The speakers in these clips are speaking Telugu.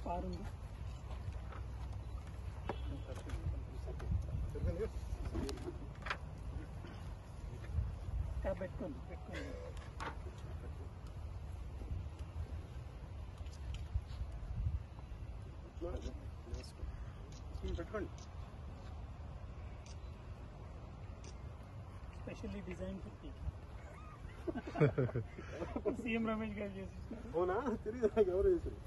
కారు ఉంది క్యాబ్ పెట్టుకోండి పెట్టుకోండి పెట్టుకోండి specially design fifty CM Ramesh గారు చేసి అవునా తెలియదు నాకు ఎవరు చేశారు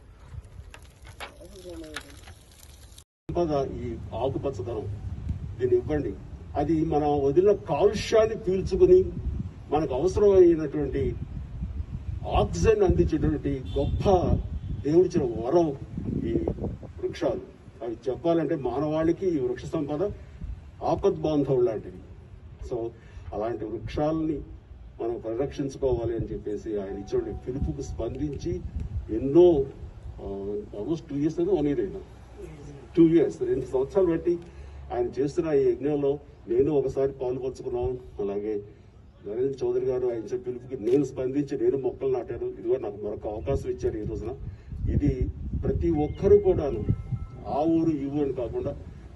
సంపద ఈ ఆకుపచ్చదనం దీన్ని ఇవ్వండి అది మన వదిలిన కాలుష్యాన్ని పీల్చుకుని మనకు అవసరమైనటువంటి ఆక్సిజన్ అందించేటువంటి గొప్ప దేవుడిచ్చిన వరం ఈ వృక్షాలు అవి చెప్పాలంటే మానవాళికి ఈ వృక్ష సంపద ఆపద్ బాంధవులు లాంటివి సో అలాంటి వృక్షాలని మనం పరిరక్షించుకోవాలి అని చెప్పేసి ఆయన ఇచ్చిన పిలుపుకు స్పందించి ఎన్నో ఆల్మోస్ట్ టూ ఇయర్స్ అయితే వన్ ఇయర్ అయినా టూ ఇయర్స్ రెండు సంవత్సరాలు బట్టి ఆయన చేస్తున్న ఈ యజ్ఞంలో నేను ఒకసారి పాల్పంచుకున్నాను అలాగే నరేంద్ర చౌదరి గారు ఆయన ఇచ్చిన పిలుపుకి నేను స్పందించి నేను మొక్కలు నాటాను ఇది కూడా నాకు మరొక అవకాశం ఇచ్చారు ఈ రోజున ఇది ప్రతి ఒక్కరూ కూడాను ఆ ఊరు ఈ ఊరు అని కాకుండా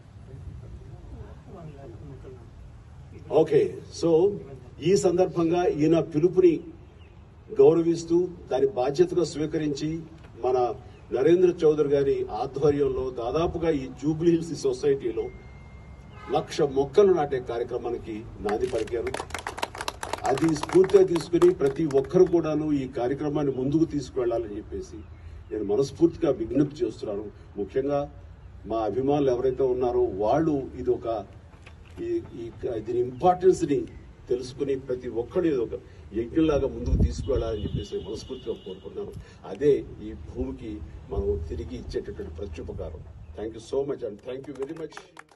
ఓకే సో ఈ సందర్భంగా ఈయన పిలుపుని గౌరవిస్తూ దాని బాధ్యతగా స్వీకరించి మన నరేంద్ర చౌదరి గారి ఆధ్వర్యంలో దాదాపుగా ఈ జూబ్లీ హిల్స్ సొసైటీలో లక్ష మొక్కలు నాటే కార్యక్రమానికి నాంది పలికారు అది స్ఫూర్తిగా తీసుకుని ప్రతి ఒక్కరు కూడాను ఈ కార్యక్రమాన్ని ముందుకు తీసుకువెళ్లాలని చెప్పేసి నేను మనస్ఫూర్తిగా విజ్ఞప్తి చేస్తున్నాను ముఖ్యంగా మా అభిమానులు ఎవరైతే ఉన్నారో వాళ్ళు ఇది ఒక ఈ ఈ దీని ఇంపార్టెన్స్ ని తెలుసుకుని ప్రతి ఒక్కరు ఇది ఒక యజ్ఞంలాగా ముందుకు తీసుకువెళ్ళాలని చెప్పేసి మనస్ఫూర్తిగా కోరుకుంటున్నాను అదే ఈ భూమికి మనం తిరిగి ఇచ్చేటటువంటి ప్రత్యుపకారం thank you so much and thank you very much